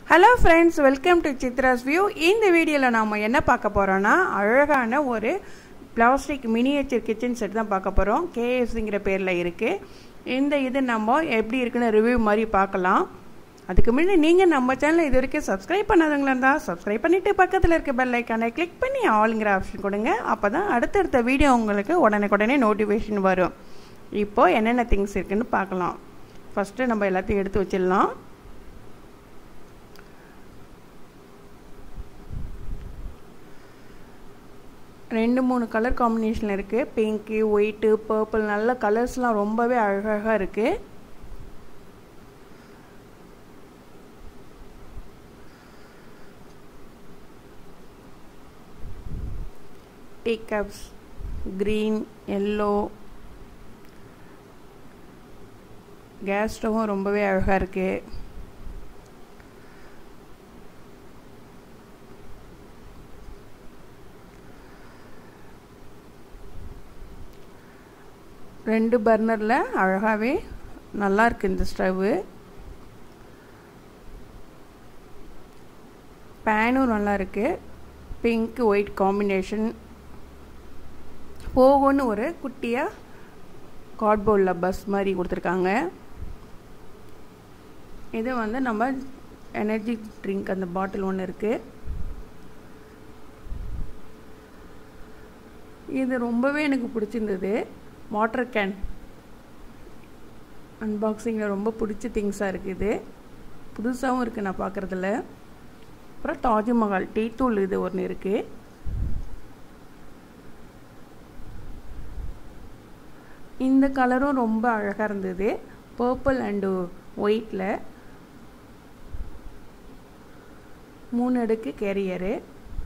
hello friends welcome to Chitra's view இந்த வீடியோவில் நாம் என்ன பார்க்க போகிறோன்னா அழகான ஒரு பிளாஸ்டிக் மினியேச்சர் கிச்சன் செட் தான் பார்க்க போகிறோம் கேஎஃப்சிங்கிற பேரில் இருக்குது இந்த இது நம்ம எப்படி இருக்குன்னு ரிவ்யூ மாதிரி பார்க்கலாம் அதுக்கு முன்னாடி நீங்கள் நம்ம சேனலை இது வரைக்கும் சப்ஸ்கிரைப் பண்ணாதவங்களா இருந்தால் சப்ஸ்கிரைப் பண்ணிவிட்டு பக்கத்தில் இருக்க பெல் ஐக்கானை கிளிக் பண்ணி ஆளுங்கிற ஆப்ஷன் கொடுங்க அப்போ தான் அடுத்தடுத்த வீடியோ உங்களுக்கு உடனே நோட்டிஃபிகேஷன் வரும் இப்போது என்னென்ன திங்ஸ் இருக்குன்னு பார்க்கலாம் ஃபஸ்ட்டு நம்ம எல்லாத்தையும் எடுத்து வச்சிடலாம் ரெண்டு மூணு கலர் காம்பினேஷன் இருக்குது பிங்க்கு ஒயிட்டு பர்பிள் நல்ல கலர்ஸ்லாம் ரொம்பவே அழகாக இருக்குது tea cups green yellow gas ஸ்டவ்வும் ரொம்பவே அழகாக இருக்குது ரெண்டு பர்னரில் அழகாகவே நல்லா இருக்குது இந்த ஸ்டவ்வு பேனும் நல்லா இருக்குது பிங்க் ஒயிட் காம்பினேஷன் போகோன்னு ஒரு குட்டியாக கார்ட்போர்டில் பஸ் மாதிரி கொடுத்துருக்காங்க இது வந்து நம்ம எனர்ஜி ட்ரிங்க் அந்த பாட்டில் ஒன்று இருக்குது இது ரொம்பவே எனக்கு பிடிச்சிருந்தது வாட்டர் கேன் அன்பாக்சிங்கில் ரொம்ப பிடிச்ச திங்ஸாக இருக்குது புதுசாகவும் இருக்குது நான் பார்க்குறதுல அப்புறம் தாஜ்மஹால் டீ தூள் இது ஒன்று இருக்குது இந்த கலரும் ரொம்ப அழகாக இருந்தது பர்பிள் அண்டு ஒயிட்டில் மூணு அடுக்கு கேரியரு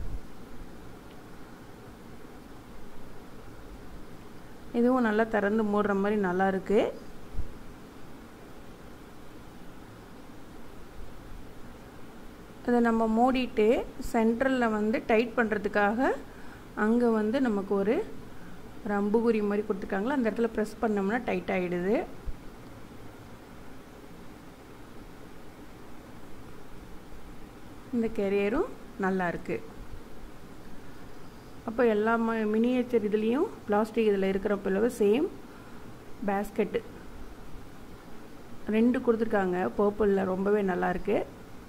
இதுவும் நல்லா திறந்து மூடுற மாதிரி நல்லா இருக்கு இதை நம்ம மூடிட்டு சென்ட்ரலில் வந்து டைட் பண்ணுறதுக்காக அங்கே வந்து நமக்கு ஒரு ஒரு அம்புகுறி மாதிரி கொடுத்துருக்காங்களா அந்த இடத்துல ப்ரெஸ் பண்ணோம்னா டைட் ஆகிடுது இந்த கெரியரும் நல்லா இருக்குது அப்போ எல்லா மினியேச்சர் இதுலேயும் பிளாஸ்டிக் இதில் இருக்கிற பிளவு சேம் பேஸ்கெட்டு ரெண்டு கொடுத்துருக்காங்க பர்பிளில் ரொம்பவே நல்லா இருக்குது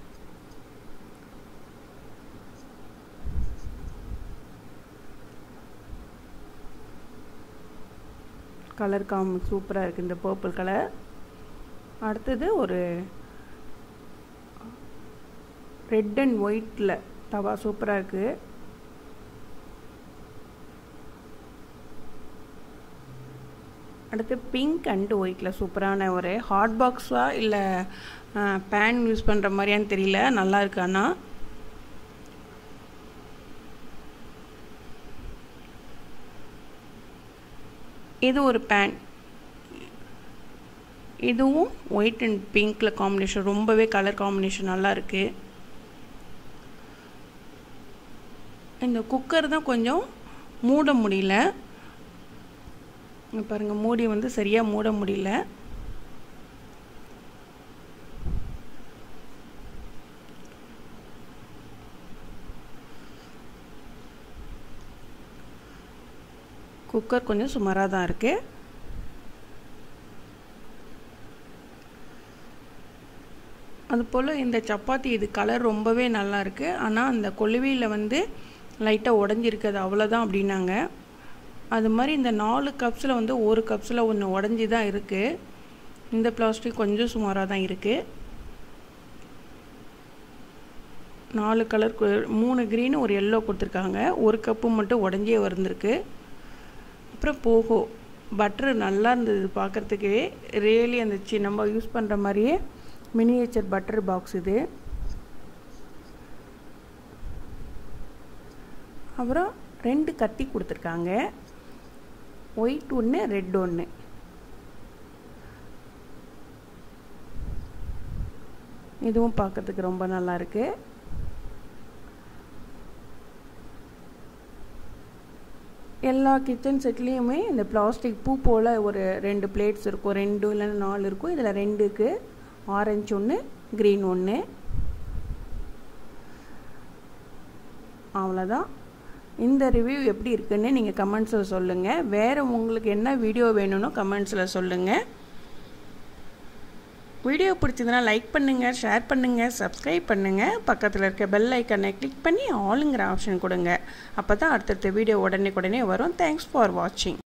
கலர் காம் சூப்பராக இருக்குது இந்த பர்பிள் கலர் அடுத்தது ஒரு ரெட் அண்ட் ஒயிட்டில் தவா சூப்பராக இருக்குது அடுத்து பிங்க் அண்ட் ஒயிட்டில் சூப்பரான ஒரு ஹாட் பாக்ஸாக இல்லை பேன் யூஸ் பண்ணுற மாதிரியான்னு தெரியல நல்லா இருக்கு ஆனால் இது ஒரு பேன் இதுவும் ஒயிட் அண்ட் பிங்க்கில் காம்பினேஷன் ரொம்பவே கலர் காம்பினேஷன் நல்லா இருக்குது இந்த குக்கர் தான் கொஞ்சம் மூட முடியல பாருங்கள் மூடி வந்து சரியாக மூட முடியல குக்கர் கொஞ்சம் சுமாராக தான் இருக்குது அதுபோல் இந்த சப்பாத்தி இது கலர் ரொம்பவே நல்லா இருக்குது ஆனால் அந்த கொழுவியில் வந்து லைட்டாக உடஞ்சிருக்குது அவ்வளோதான் அப்படின்னாங்க அது மாதிரி இந்த நாலு கப்ஸில் வந்து ஒரு கப்ஸில் ஒன்று உடஞ்சி தான் இருக்குது இந்த பிளாஸ்டிக் கொஞ்சம் சுமாராக தான் இருக்குது நாலு கலர் மூணு க்ரீன் ஒரு எல்லோ கொடுத்துருக்காங்க ஒரு கப்பு மட்டும் உடஞ்சே வந்திருக்கு அப்புறம் போகோ பட்ரு நல்லா இருந்தது பார்க்குறதுக்கு ரியலி இருந்துச்சு நம்ம யூஸ் பண்ணுற மாதிரியே மினியேச்சர் பட்டர் பாக்ஸ் இது அப்புறம் ரெண்டு கத்தி கொடுத்துருக்காங்க ஒயிட் ஒன்று ரெட் ஒன்று இதுவும் பார்க்கறதுக்கு ரொம்ப நல்லா இருக்கு எல்லா கிச்சன் செட்லேயுமே இந்த பிளாஸ்டிக் பூ போல் ஒரு ரெண்டு பிளேட்ஸ் இருக்கும் ரெண்டு இல்லைன்னா நாலு இருக்கும் இதில் ரெண்டுக்கு ஆரஞ்சு ஒன்று க்ரீன் ஒன்று அவ்வளோதான் இந்த ரிவ்யூ எப்படி இருக்குன்னு நீங்கள் கமெண்ட்ஸில் சொல்லுங்கள் வேறு உங்களுக்கு என்ன வீடியோ வேணும்னோ கமெண்ட்ஸில் சொல்லுங்கள் வீடியோ பிடிச்சதுன்னா லைக் பண்ணுங்கள் ஷேர் பண்ணுங்கள் சப்ஸ்கிரைப் பண்ணுங்கள் பக்கத்தில் இருக்க பெல் ஐக்கனை கிளிக் பண்ணி ஆளுங்கிற ஆப்ஷன் கொடுங்க அப்போ தான் அடுத்தடுத்த வீடியோ உடனே உடனே வரும் தேங்க்ஸ் ஃபார் வாட்சிங்